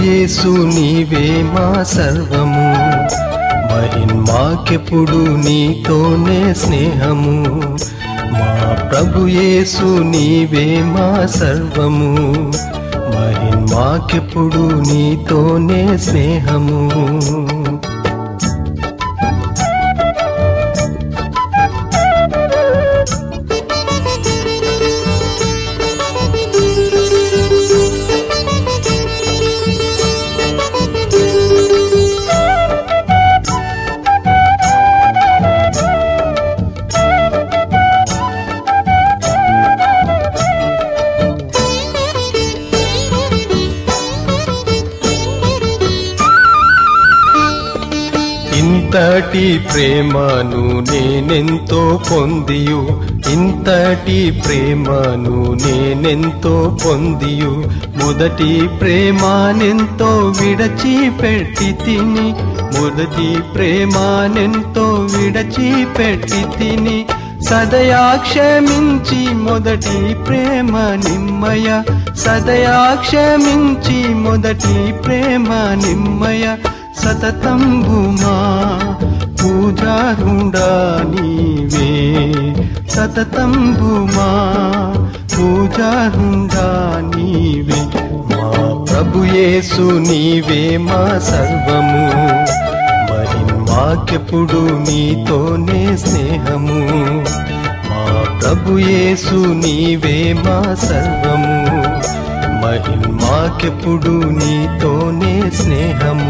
యేసు నీవే మా సర్వము మహిన్మాకెప్పుడు నీతోనే స్నేహము మా ప్రభు యేసు నీవే మా సర్వము మహిన్మాకెప్పుడు నీతోనే స్నేహము ఇంతటి ప్రేమను నేనెంతో పొందియు ఇంతటి ప్రేమను నేనెంతో పొందియు మొదటి ప్రేమానెంతో విడచిపెట్టి తిని మొదటి ప్రేమానెంతో విడచిపెట్టి తిని సదయా క్షమించి మొదటి ప్రేమ నిమ్మయ సదయా క్షమించి మొదటి ప్రేమ నిమ్మయ సతతంబుమా పూజారుండా నీవే సతతంబుమా పూజారుండా నీవే మా ప్రభు యేసు నీవే మా సర్వము మరి మాకెప్పుడు నీతోనే స్నేహము మా ప్రభు యేసు నీవే మా సర్వము మహిమాకెప్పుడు నీతోనే స్నేహము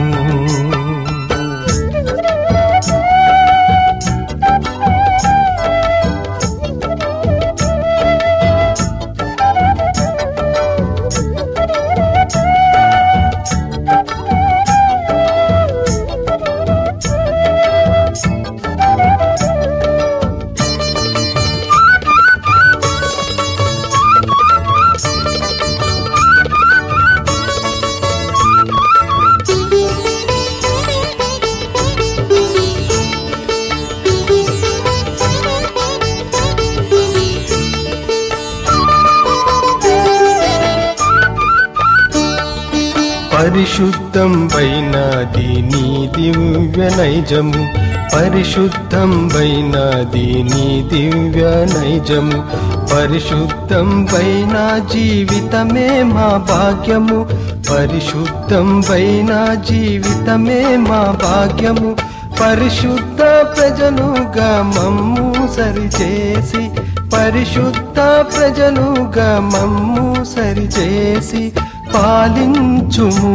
పరిశుద్ధం వైనది నీ దివ్య నైజము పరిశుద్ధం వైనది నీ దివ్య నైజము పరిశుద్ధం వైన జీవితమే మా భాగ్యము పరిశుద్ధం వైన జీవితమే మా భాగ్యము పరిశుద్ధ ప్రజలుగా మమ్ము సరిచేసి పరిశుద్ధ ప్రజలుగా మమ్ము సరిచేసి పాలించుము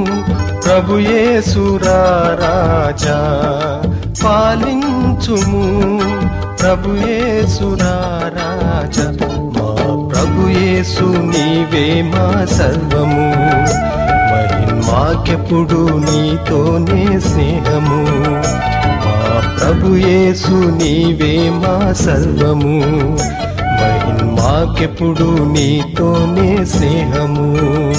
ప్రభుయేసురారాజా పాలించుము ప్రభుయేసురారాజా మా ప్రభుయేసు నీవే మా సర్వము మహిమాకెప్పుడు నీతోనే స్నేహము మా ప్రభుయేసు నీవే మా సర్వము మహిమాకెప్పుడు నీతోనే స్నేహము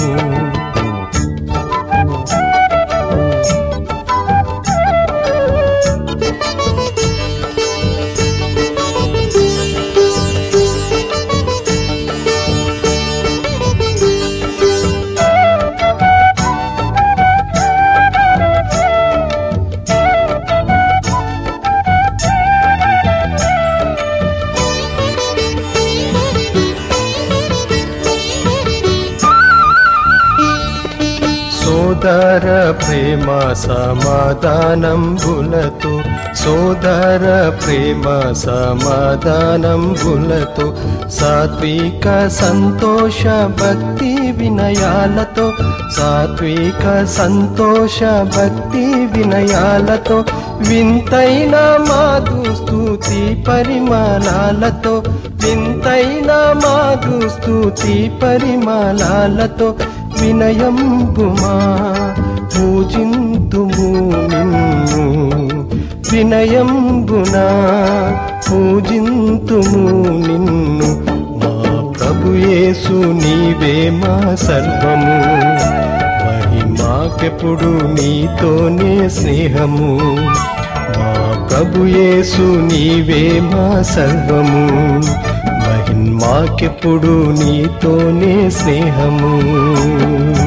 సోదర ప్రేమ సమాధానంబులతో సోదర ప్రేమ సమాధానంబులతో సాత్విక సంతోష భక్తి వినయాలతో సాత్విక సంతోష భక్తి వినయాలతో వింతైన మాధు స్తుతి పరిమాణాలతో వింతైన మాధు స్తుతి పరిమాణాలతో వినయంబుమా పూజింతుము నిన్ను వినయంబునా పూజింతుము నిన్ను మా ప్రభుయేసు నీవే మా సర్వము మహిమాకెప్పుడు నీతోనే స్నేహము మా ప్రభుయేసు నీవే మా సర్వము మహిమాకెప్పుడు నీతోనే స్నేహము